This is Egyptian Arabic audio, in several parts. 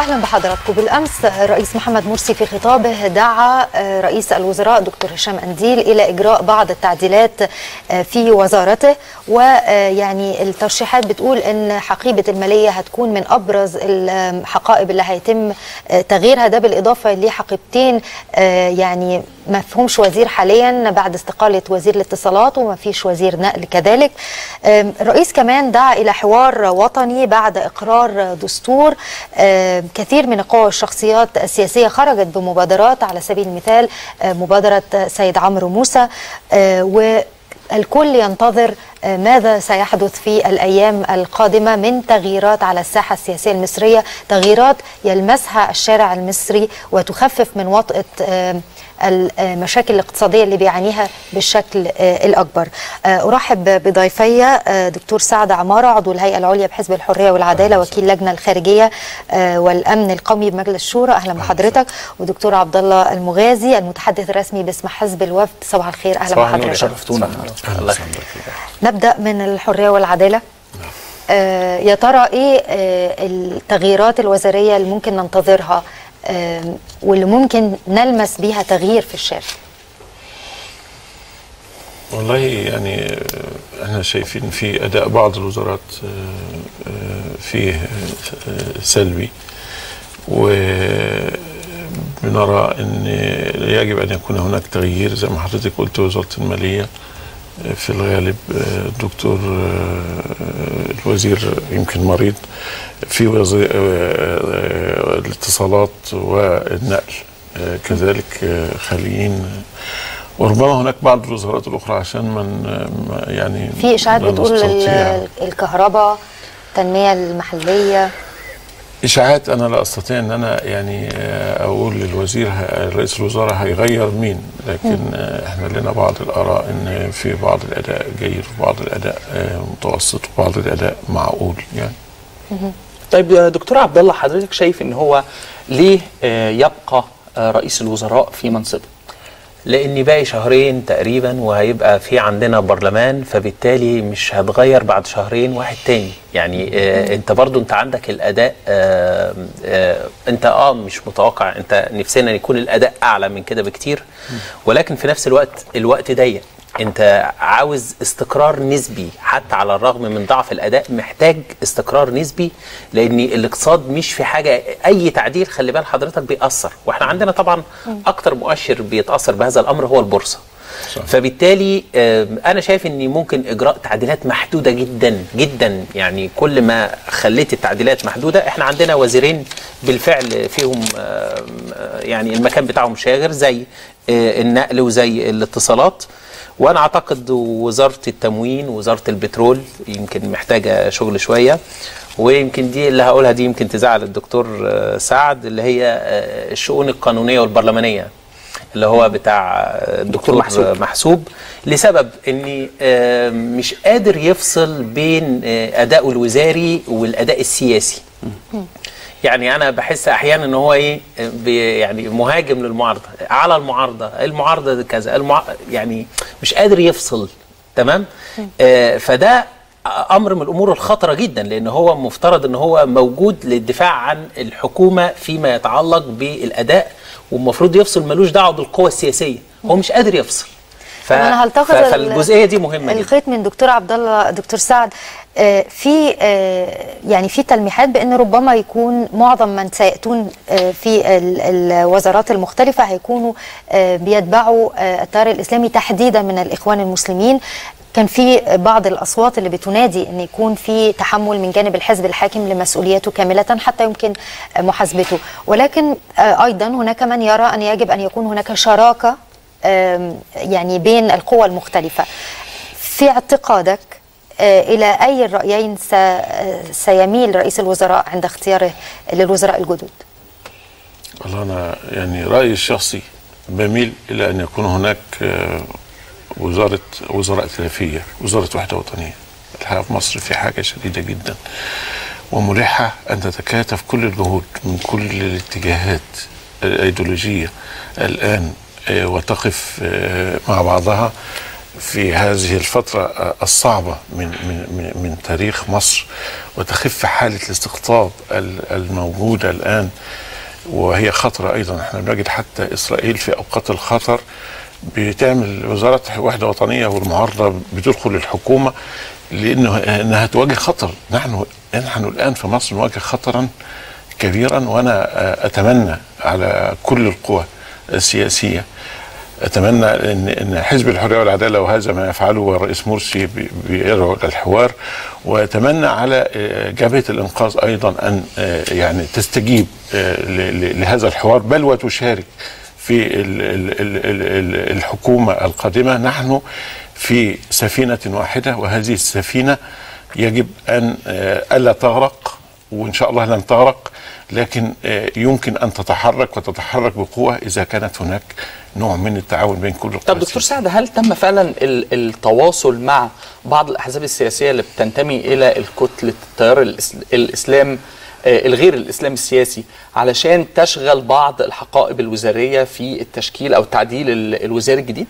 اهلا بحضراتكم بالامس الرئيس محمد مرسي في خطابه دعا رئيس الوزراء دكتور هشام انديل الى اجراء بعض التعديلات في وزارته ويعني الترشيحات بتقول ان حقيبه الماليه هتكون من ابرز الحقائب اللي هيتم تغييرها ده بالاضافه لحقيبتين يعني ما فيهمش وزير حاليا بعد استقاله وزير الاتصالات وما فيش وزير نقل كذلك الرئيس كمان دعا الى حوار وطني بعد اقرار دستور كثير من القوى والشخصيات السياسية خرجت بمبادرات على سبيل المثال مبادرة سيد عمرو موسى والكل ينتظر ماذا سيحدث في الأيام القادمة من تغييرات على الساحة السياسية المصرية تغييرات يلمسها الشارع المصري وتخفف من وطأة المشاكل الاقتصادية اللي بيعانيها بالشكل الأكبر أرحب بضيفي دكتور سعد عمارة عضو الهيئة العليا بحزب الحرية والعدالة وكيل اللجنة الخارجية والأمن القومي بمجلس الشورى أهلا بحضرتك ودكتور عبد الله المغازي المتحدث الرسمي باسم حزب الوفد صباح الخير أهلا بحضرتك شرفتونا الله نبدأ من الحرية والعدالة آه يا ترى ايه آه التغييرات الوزاريه اللي ممكن ننتظرها آه واللي ممكن نلمس بيها تغيير في الشارع والله يعني احنا شايفين في اداء بعض الوزارات فيه سلبي وبنرى ان يجب ان يكون هناك تغيير زي ما حضرتك قلت وزاره الماليه في الغالب الدكتور الوزير يمكن مريض في وزير الاتصالات والنقل كذلك خاليين وربما هناك بعض الوزارات الاخرى عشان من يعني في اشاعات بتقول الكهرباء التنميه المحليه اشاعات انا لا استطيع ان انا يعني اقول للوزير رئيس الوزراء هيغير مين لكن احنا لنا بعض الاراء ان في بعض الاداء جيد وبعض الاداء متوسط وبعض الاداء معقول يعني طيب يا دكتور عبد الله حضرتك شايف ان هو ليه يبقى رئيس الوزراء في منصبه لان باقي شهرين تقريبا وهيبقى في عندنا برلمان فبالتالي مش هتغير بعد شهرين واحد تاني يعني آه انت برضو انت عندك الاداء آه آه انت اه مش متوقع انت نفسنا يكون الاداء اعلى من كده بكتير ولكن في نفس الوقت الوقت ضيق انت عاوز استقرار نسبي حتى على الرغم من ضعف الاداء محتاج استقرار نسبي لان الاقتصاد مش في حاجه اي تعديل خلي بال حضرتك بيأثر واحنا عندنا طبعا اكتر مؤشر بيتأثر بهذا الامر هو البورصه صح. فبالتالي انا شايف ان ممكن اجراء تعديلات محدوده جدا جدا يعني كل ما خليت التعديلات محدوده احنا عندنا وزيرين بالفعل فيهم يعني المكان بتاعهم شاغر زي النقل وزي الاتصالات وانا اعتقد وزاره التموين ووزاره البترول يمكن محتاجه شغل شويه ويمكن دي اللي هقولها دي يمكن تزعل الدكتور سعد اللي هي الشؤون القانونيه والبرلمانيه اللي هو بتاع الدكتور محسوب, محسوب لسبب اني مش قادر يفصل بين اداؤه الوزاري والاداء السياسي يعني انا بحس احيانا ان هو ايه يعني مهاجم للمعارضه على المعارضه المعارضه كذا المع... يعني مش قادر يفصل تمام آه فده امر من الامور الخطره جدا لان هو مفترض ان هو موجود للدفاع عن الحكومه فيما يتعلق بالاداء والمفروض يفصل ملوش دعوه بالقوى السياسيه هو مش قادر يفصل ف... انا هلتقط فالجزئيه دي مهمه جدا الخيط من دكتور عبد الله دكتور سعد آه في آه يعني في تلميحات بان ربما يكون معظم من سياتون آه في الوزارات المختلفه هيكونوا بيتبعوا التيار الاسلامي تحديدا من الاخوان المسلمين كان في بعض الاصوات اللي بتنادي ان يكون في تحمل من جانب الحزب الحاكم لمسؤولياته كامله حتى يمكن محاسبته ولكن ايضا هناك من يرى ان يجب ان يكون هناك شراكه يعني بين القوى المختلفه في اعتقادك الى اي الرايين سيميل رئيس الوزراء عند اختياره للوزراء الجدد والله انا يعني رايي الشخصي بميل الى ان يكون هناك وزاره وزراء ائتلافيه وزاره وحده وطنيه الحقيقه في مصر في حاجه شديده جدا وملحه ان تتكاتف كل الجهود من كل الاتجاهات الايديولوجيه الان وتقف مع بعضها في هذه الفترة آه، الصعبة من من من, من تاريخ مصر وتخف حالة الاستقطاب ال- الموجودة الآن وهي خطرة أيضا احنا بنجد حتى إسرائيل في أوقات الخطر بتعمل وزارة وحدة وطنية والمعارضة بتدخل الحكومة لأنه أنها تواجه خطر نحن نحن الآن في مصر نواجه خطرا كبيرا وأنا آه، أتمنى على كل القوى السياسية اتمنى ان ان حزب الحريه والعداله وهذا ما يفعله الرئيس مرسي بي- بيدعو الى الحوار واتمنى على آه، جبهه الانقاذ ايضا ان آه، يعني تستجيب آه، ل- ل- لهذا الحوار بل وتشارك في ال- ال- ال- ال- ال- الحكومه القادمه نحن في سفينه واحده وهذه السفينه يجب ان آه، الا تغرق وان شاء الله لن تغرق لكن آه، يمكن ان تتحرك وتتحرك بقوه اذا كانت هناك نوع من التعاون بين كل القوى طب دكتور السياسية. سعد هل تم فعلا ال- التواصل مع بعض الاحزاب السياسيه اللي بتنتمي الى الكتله التيار الإس- الاسلام آه، الغير الاسلامي السياسي علشان تشغل بعض الحقائب الوزاريه في التشكيل او التعديل ال- الوزاري الجديد؟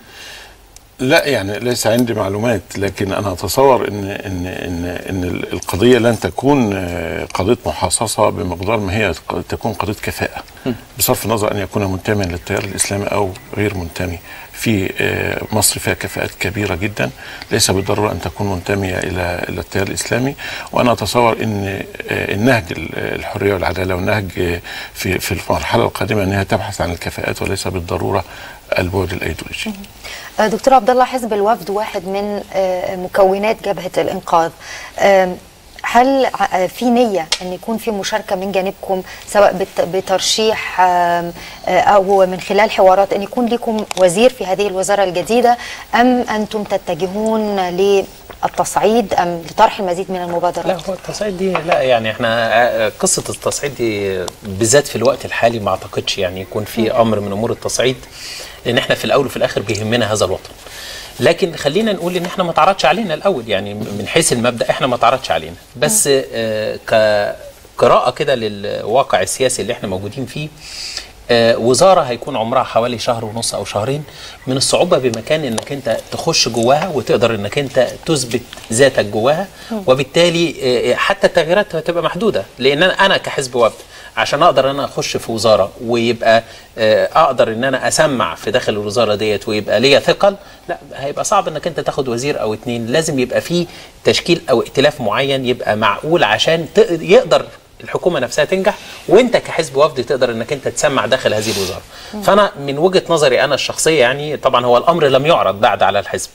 لا يعني ليس عندي معلومات لكن انا اتصور ان ان ان ان القضيه لن تكون آه، قضيه محاصصه بمقدار ما هي ق- تكون قضيه كفاءه بصرف النظر ان يكون منتميا للتيار الاسلامي او غير منتمي في آه، مصر فيها كفاءات كبيره جدا ليس بالضروره ان تكون منتميه الى الى التيار الاسلامي وانا اتصور ان آه، النهج ال- الحريه والعداله والنهج آه، في في المرحله القادمه انها تبحث عن الكفاءات وليس بالضروره البعد الايديولوجي آه، دكتور عبد الله حزب الوفد واحد من آه، مكونات جبهه الانقاذ آم، هل ع- في نية أن يكون في مشاركة من جانبكم سواء بت- بترشيح آم، آه، أو من خلال حوارات أن يكون لكم وزير في هذه الوزارة الجديدة أم أنتم تتجهون للتصعيد أم لطرح المزيد من لا المبادرات؟ هو التصعيد دي لا يعني احنا آه، قصه التصعيد دي بالذات في الوقت الحالي ما اعتقدش يعني يكون في امر من امور التصعيد لان احنا في الاول وفي الاخر بيهمنا هذا الوطن لكن خلينا نقول ان احنا ما تعرضش علينا الاول يعني من حيث المبدا احنا ما تعرضش علينا بس آه، كقراءه كده للواقع السياسي اللي احنا موجودين فيه آه، وزاره هيكون عمرها حوالي شهر ونص او شهرين من الصعوبه بمكان انك انت تخش جواها وتقدر انك انت تثبت ذاتك جواها وبالتالي آه، حتى التغييرات هتبقى محدوده لان انا أنا كحزب وفد عشان اقدر انا اخش في وزاره ويبقى آه، اقدر ان انا اسمع في داخل الوزاره ديت ويبقى ليا ثقل لا هيبقى صعب انك انت تاخد وزير او اتنين لازم يبقى فيه تشكيل او ائتلاف معين يبقى معقول عشان ت- يقدر الحكومه نفسها تنجح وانت كحزب وفد تقدر انك انت تسمع داخل هذه الوزاره فانا من وجهه نظري انا الشخصيه يعني طبعا هو الامر لم يعرض بعد على الحزب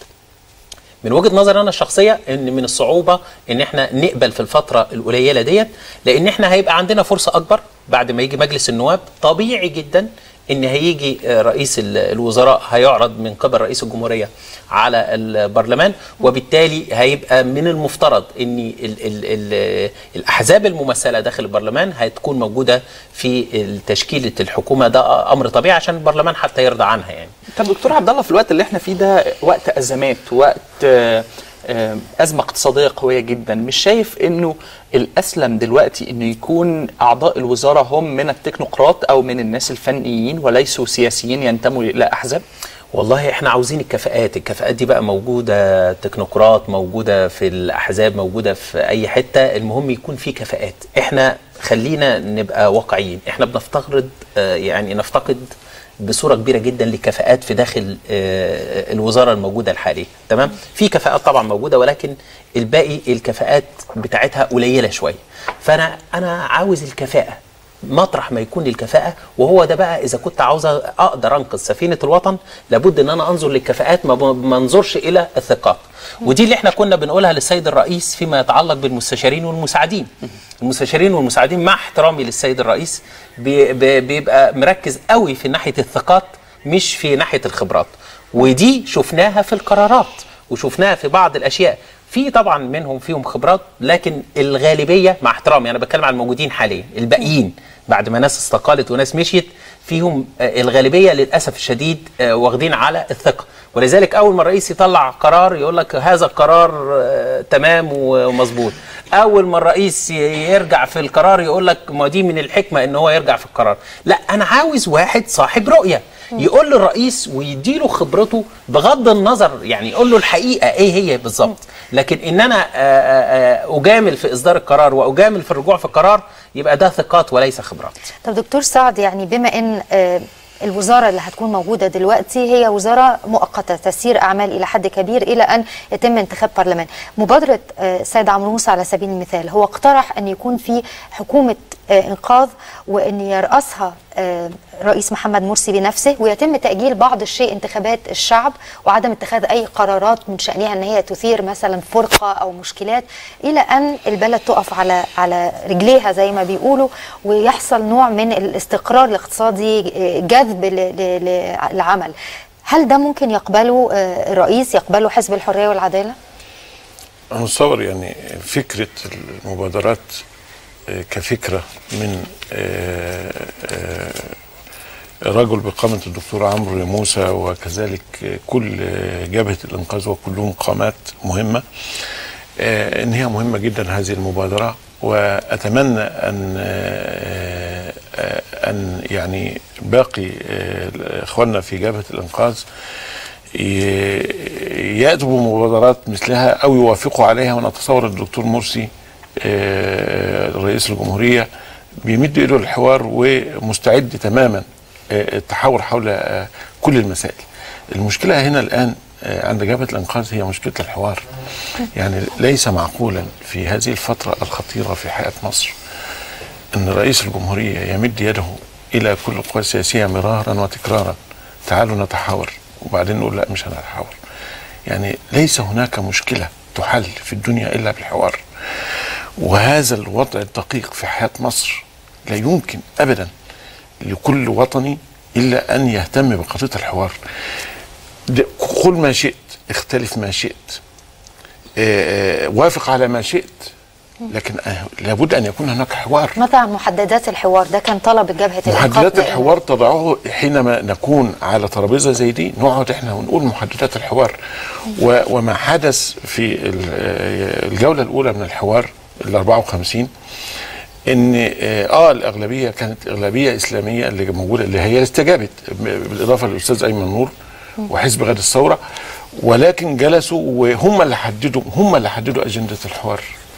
من وجهه نظري انا الشخصيه ان من الصعوبه ان احنا نقبل في الفتره القليله ديت لان احنا هيبقى عندنا فرصه اكبر بعد ما يجي مجلس النواب طبيعي جدا ان هيجي آه، رئيس ال- الوزراء هيعرض من قبل رئيس الجمهوريه على البرلمان وبالتالي هيبقى من المفترض ان ال ال ال الاحزاب الممثله داخل البرلمان هتكون موجوده في تشكيله الحكومه ده امر طبيعي عشان البرلمان حتى يرضى عنها يعني طب دكتور عبد الله في الوقت اللي احنا فيه ده وقت ازمات وقت آه، آه، ازمه اقتصاديه قويه جدا مش شايف انه الاسلم دلوقتي انه يكون اعضاء الوزاره هم من التكنوقراط او من الناس الفنيين وليسوا سياسيين ينتموا الى احزاب والله احنا عاوزين الكفاءات الكفاءات دي بقى موجودة تكنوقراط موجودة في الأحزاب موجودة في أي حتة المهم يكون في كفاءات احنا خلينا نبقى واقعيين احنا بنفتقد آه، يعني نفتقد بصورة كبيرة جدا لكفاءات في داخل آه، الوزارة الموجودة الحالية تمام في كفاءات طبعا موجودة ولكن الباقي الكفاءات بتاعتها قليلة شوية فأنا أنا عاوز الكفاءة مطرح ما يكون الكفاءة وهو ده بقى إذا كنت عاوز أقدر أنقذ سفينة الوطن لابد إن أنا أنظر للكفاءات ما ما انظرش إلى الثقات ودي اللي احنا كنا بنقولها للسيد الرئيس فيما يتعلق بالمستشارين والمساعدين المستشارين والمساعدين مع احترامي للسيد الرئيس بي- بي- بيبقى مركز قوي في ناحية الثقات مش في ناحية الخبرات ودي شفناها في القرارات وشفناها في بعض الأشياء في طبعا منهم فيهم خبرات لكن الغالبيه مع احترامي انا بتكلم عن الموجودين حاليا الباقيين بعد ما ناس استقالت وناس مشيت فيهم آه، الغالبيه للاسف الشديد آه، واخدين على الثقه ولذلك اول ما الرئيس يطلع قرار يقول لك هذا القرار آه، تمام ومظبوط اول ما الرئيس ي- يرجع في القرار يقول لك ما دي من الحكمه ان هو يرجع في القرار لا انا عاوز واحد صاحب رؤيه يقول للرئيس ويديله خبرته بغض النظر يعني يقول له الحقيقه ايه هي بالظبط لكن ان انا آه، آه، آه، اجامل في اصدار القرار واجامل في الرجوع في القرار يبقى ده ثقات وليس خبرات طب دكتور سعد يعني بما ان آه، الوزاره اللي هتكون موجوده دلوقتي هي وزاره مؤقته تسير اعمال الى حد كبير الى ان يتم انتخاب برلمان مبادره آه، سيد عمرو موسى على سبيل المثال هو اقترح ان يكون في حكومه آه، انقاذ وان يرأسها آه، رئيس محمد مرسي بنفسه ويتم تأجيل بعض الشيء انتخابات الشعب وعدم اتخاذ أي قرارات من شأنها أن هي تثير مثلا فرقة أو مشكلات إلى أن البلد تقف على على رجليها زي ما بيقولوا ويحصل نوع من الاستقرار الاقتصادي آه، جذب ل- ل- للعمل هل ده ممكن يقبله آه، الرئيس يقبله حزب الحرية والعدالة؟ أنا متصور يعني فكرة المبادرات آه، كفكرة من آه، آه، رجل بقامة الدكتور عمرو موسى وكذلك آه، كل آه، جبهة الإنقاذ وكلهم قامات مهمة آه، إن هي مهمة جدا هذه المبادرة وأتمنى أن آه، آه، أن يعني باقي آه، إخواننا في جبهة الإنقاذ ي- يأتوا بمبادرات مثلها أو يوافقوا عليها وأنا أتصور الدكتور مرسي آه، رئيس الجمهورية بيمد إيده للحوار ومستعد تماما آه، التحاور حول آه، كل المسائل المشكلة هنا الآن آه، عند جبهة الإنقاذ هي مشكلة الحوار يعني ليس معقولا في هذه الفترة الخطيرة في حياة مصر أن رئيس الجمهورية يمد يده إلى كل القوى السياسية مرارا وتكرارا تعالوا نتحاور وبعدين نقول لا مش هنتحاور يعني ليس هناك مشكلة تحل في الدنيا إلا بالحوار وهذا الوضع الدقيق في حياة مصر لا يمكن أبدا لكل وطني إلا أن يهتم بقضية الحوار ده- قل ما شئت اختلف ما شئت آه، آه، وافق على ما شئت لكن آه، لابد أن يكون هناك حوار متى محددات الحوار ده كان طلب جبهة الإنقاذ محددات دائماً. الحوار تضعه حينما نكون على ترابيزه زي دي نقعد احنا ونقول محددات الحوار و- وما حدث في ال- آه، الجوله الاولى من الحوار ال 54 ان اه آه، الاغلبيه كانت اغلبيه اسلاميه اللي موجوده اللي هي اللي استجابت ب- بالاضافه للاستاذ ايمن نور وحزب غد الثوره ولكن جلسوا وهم اللي حددوا هم اللي حددوا اجنده الحوار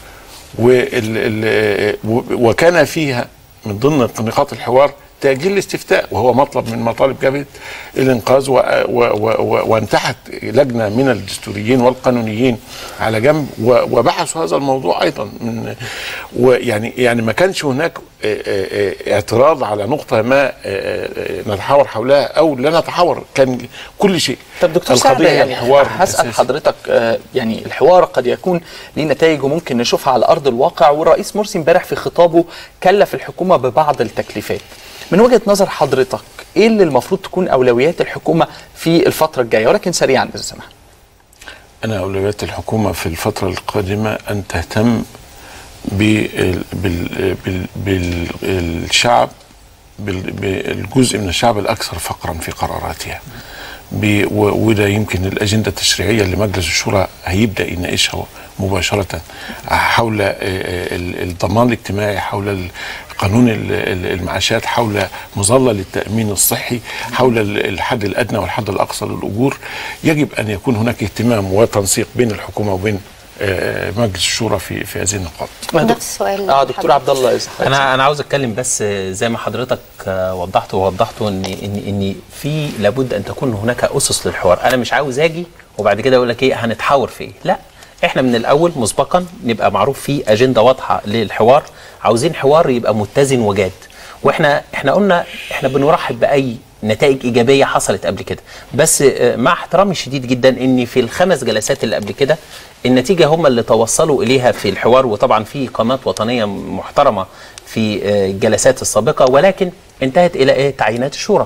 وال ال وكان فيها من ضمن نقاط الحوار تأجيل الاستفتاء وهو مطلب من مطالب جبهة الإنقاذ و و و و وانتحت لجنة من الدستوريين والقانونيين على جنب و وبحثوا هذا الموضوع أيضا من ويعني يعني ما كانش هناك آه، آه، آه، اعتراض على نقطة ما آه، آه، نتحاور حولها أو لا نتحاور كان كل شيء طب دكتور سعد القضية هي يعني الحوار هسأل الأساسي. حضرتك آه، يعني الحوار قد يكون ليه نتائج وممكن نشوفها على أرض الواقع والرئيس مرسي امبارح في خطابه كلف الحكومة ببعض التكليفات من وجهة نظر حضرتك ايه اللي المفروض تكون أولويات الحكومة في الفترة الجاية ولكن سريعا إذا سمحت أنا أولويات الحكومة في الفترة القادمة أن تهتم بال- بال- بال- بالشعب بال- بالجزء من الشعب الأكثر فقرا في قراراتها ب- و- وده يمكن الأجندة التشريعية اللي مجلس الشورى هيبدأ يناقشها مباشرة حول آه، آه، ال- الضمان الاجتماعي حول ال- قانون ال- ال- المعاشات حول مظلة للتأمين الصحي حول ال- الحد الأدنى والحد الأقصى للأجور يجب أن يكون هناك اهتمام وتنسيق بين الحكومة وبين آه، مجلس الشورى في في هذه النقاط نفس السؤال اه دكتور عبد الله إذا حضرتك انا انا عاوز اتكلم بس زي ما حضرتك آه، وضحت ووضحت ان ان ان في لابد ان تكون هناك اسس للحوار انا مش عاوز اجي وبعد كده اقول لك ايه هنتحاور في ايه لا احنا من الاول مسبقا نبقى معروف في اجنده واضحه للحوار عاوزين حوار يبقى متزن وجاد واحنا احنا قلنا احنا بنرحب باي نتائج ايجابيه حصلت قبل كده بس آه، مع احترامي الشديد جدا ان في الخمس جلسات اللي قبل كده النتيجه هم اللي توصلوا اليها في الحوار وطبعا في قامات وطنيه محترمه في آه، الجلسات السابقه ولكن انتهت الى ايه تعيينات الشورى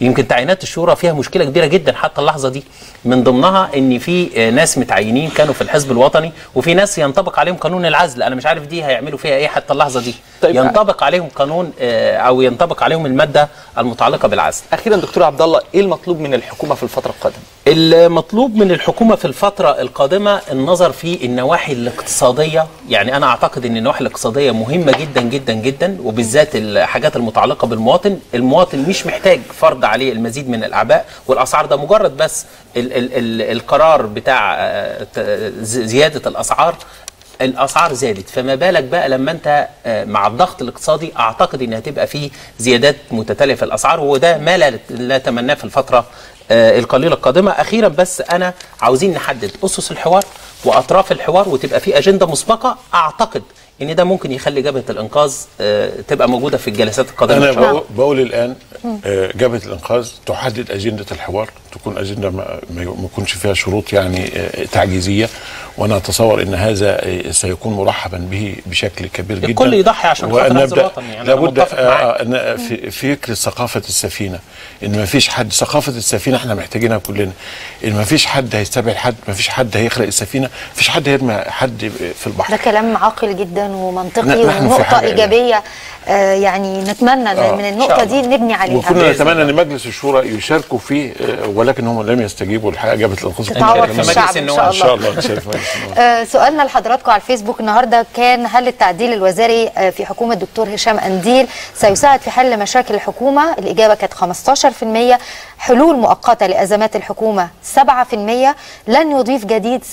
يمكن تعيينات الشورى فيها مشكله كبيره جدا حتى اللحظه دي من ضمنها ان في آه، ناس متعينين كانوا في الحزب الوطني وفي ناس ينطبق عليهم قانون العزل انا مش عارف دي هيعملوا فيها ايه حتى اللحظه دي طيب. ينطبق عليهم قانون آه، او ينطبق عليهم الماده المتعلقه بالعزل اخيرا دكتور عبد الله ايه المطلوب من الحكومه في الفتره القادمه المطلوب من الحكومة في الفترة القادمة النظر في النواحي الاقتصادية يعني أنا أعتقد أن النواحي الاقتصادية مهمة جدا جدا جدا وبالذات الحاجات المتعلقة بالمواطن المواطن مش محتاج فرض عليه المزيد من الأعباء والأسعار ده مجرد بس ال ال ال القرار بتاع آه، ت- زيادة الأسعار الاسعار زادت فما بالك بقى لما انت آه، مع الضغط الاقتصادي اعتقد ان هتبقى فيه زيادات متتاليه في الاسعار وده ما لا لا نتمناه في الفتره آه، القليله القادمه اخيرا بس انا عاوزين نحدد اسس الحوار واطراف الحوار وتبقى في اجنده مسبقه اعتقد ان ده ممكن يخلي جبهه الانقاذ آه، تبقى موجوده في الجلسات القادمه انا إن شاء الله. بقول, بقول الان آه، جبهه الانقاذ تحدد اجنده الحوار تكون اجنده ما ما ما يكونش فيها شروط يعني آه، تعجيزيه وانا اتصور ان هذا آه، سيكون مرحبا به بشكل كبير جدا الكل يضحي عشان خاطر هذا ونبدأ- الوطن، يعني أنا لابد متفق آه، معاك. آه، إن في فكره ثقافه السفينه ان ما فيش حد ثقافه السفينه احنا محتاجينها كلنا ان ما فيش حد هيستبعد حد ما فيش حد هيخرق السفينه ما فيش حد هيرمي حد في البحر ده كلام عاقل جدا ومنطقي ن- نحن في ونقطة حاجة إليه. إيجابية آه يعني نتمنى إن آه، من إن النقطة شاء دي نبني عليها وكنا نتمنى ان مجلس الشورى يشاركوا فيه آه، ولكن هم لم يستجيبوا الحقيقه جبهه الانقاذ تتعوض في في مجلس الشعب إن النواب. شاء ان الله شاء الله نشارك في مجلس النواب. آه، سؤالنا لحضراتكم على الفيسبوك النهارده كان هل التعديل الوزاري آه، في حكومه الدكتور هشام انديل سيساعد في حل مشاكل الحكومه؟ الاجابه كانت 15% حلول مؤقته لازمات الحكومه 7% لن يضيف جديد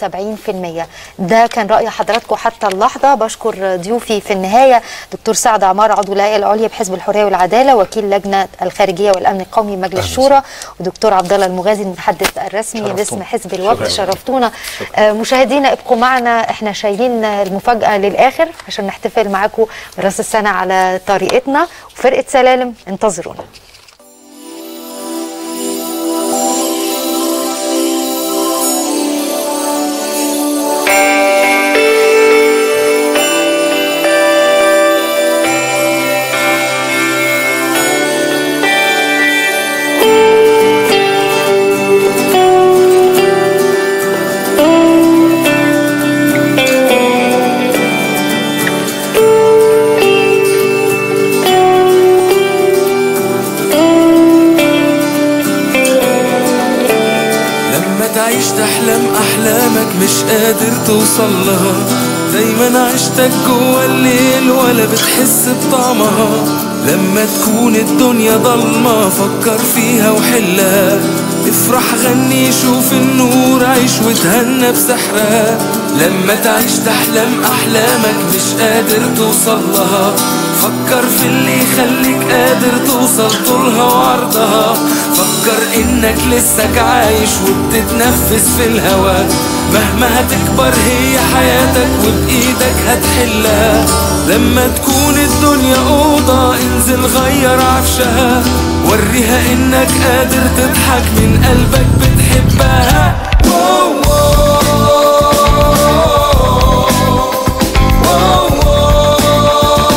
77% ده كان راي حضراتكم حتى اللحظه بشكر ضيوفي في النهايه دكتور سعد عمار عضو الهيئه العليا بحزب الحريه والعداله وكيل لجنه الخارجيه والامن القومي مجلس الشورى ودكتور عبد الله المغازي المتحدث الرسمي شرفتونا. باسم حزب الوفد شكراً. شرفتونا آه، مشاهدينا ابقوا معنا احنا شايلين المفاجأة للآخر عشان نحتفل معاكم براس السنة على طريقتنا وفرقة سلالم انتظرونا لما تعيش تحلم احلامك مش قادر توصل لها دايما عشتك جوا الليل ولا بتحس بطعمها لما تكون الدنيا ضلمة فكر فيها وحلها افرح غني شوف النور عيش وتهنى بسحرها لما تعيش تحلم احلامك مش قادر توصل لها فكر في اللي يخليك قادر توصل طولها وعرضها فكر انك لسك عايش وبتتنفس في الهوا مهما هتكبر هي حياتك وبايدك هتحلها لما تكون الدنيا اوضة انزل غير عفشها وريها انك قادر تضحك من قلبك بتحبها واو واو واو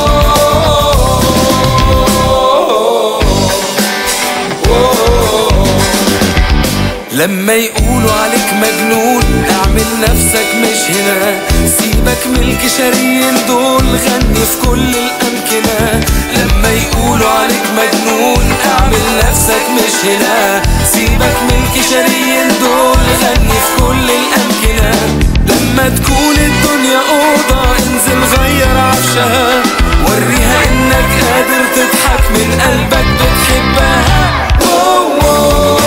لما يقولوا عليك مجنون اعمل نفسك مش هنا سيبك من الكشريين دول غني في كل الامكنه لما يقولوا عليك مجنون اعمل نفسك مش هنا سيبك من الكشريين دول غني في كل الامكنه لما تكون الدنيا اوضه انزل غير عفشها وريها انك قادر تضحك من قلبك بتحبها واو واو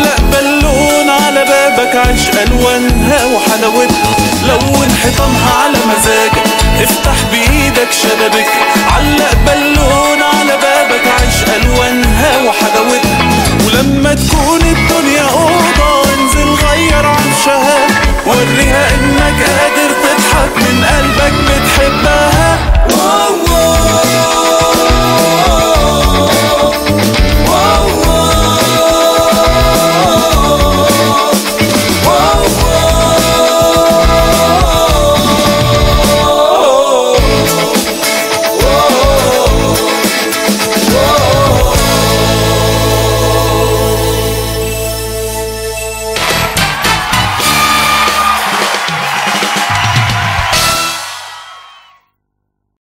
علق بالون على بابك عيش الوانها وحلاوتها لون حيطانها على مزاجك افتح بايدك شبابك علق بالون على بابك عيش الوانها وحلاوتها ولما تكون الدنيا